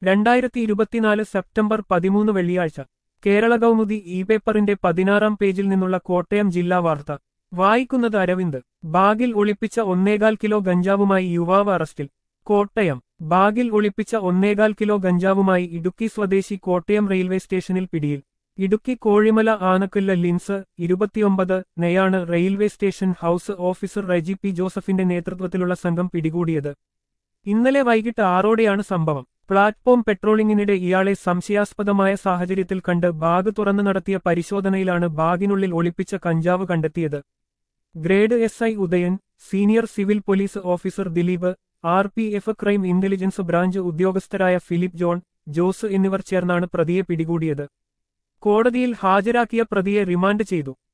രണ്ടായിരത്തി ഇരുപത്തിനാല് സെപ്റ്റംബർ പതിമൂന്ന് വെള്ളിയാഴ്ച കേരള കൗമുദി ഇ പേപ്പറിന്റെ പതിനാറാം പേജിൽ നിന്നുള്ള കോട്ടയം ജില്ലാ വാർത്ത വായിക്കുന്നത് അരവിന്ദ് ബാഗിൽ ഒളിപ്പിച്ച ഒന്നേകാൽ കിലോ ഗഞ്ചാവുമായി യുവാവ് അറസ്റ്റിൽ കോട്ടയം ബാഗിൽ ഒളിപ്പിച്ച ഒന്നേകാൽ കിലോ ഗഞ്ചാവുമായി ഇടുക്കി സ്വദേശി കോട്ടയം റെയിൽവേ സ്റ്റേഷനിൽ പിടിയിൽ ഇടുക്കി കോഴിമല ആനക്കല്ല ലിൻസ് ഇരുപത്തിയൊമ്പത് നെയാണ് railway station house officer Reji P ജോസഫിന്റെ നേതൃത്വത്തിലുള്ള സംഘം പിടികൂടിയത് ഇന്നലെ വൈകിട്ട് ആറോടെയാണ് സംഭവം പ്ലാറ്റ്ഫോം പെട്രോളിംഗിനിടെ ഇയാളെ സംശയാസ്പദമായ സാഹചര്യത്തിൽ കണ്ട് ബാഗ് തുറന്നു നടത്തിയ പരിശോധനയിലാണ് ബാഗിനുള്ളിൽ ഒളിപ്പിച്ച കഞ്ചാവ് കണ്ടെത്തിയത് grade S I Udayan senior civil police officer Dileep R P F crime intelligence branch ഉദ്യോഗസ്ഥരായ ഫിലിപ്പ് ജോൺ ജോസ് എന്നിവർ ചേർന്നാണ് പ്രതിയെ പിടികൂടിയത് കോടതിയിൽ ഹാജരാക്കിയ പ്രതിയെ റിമാൻഡ് ചെയ്തു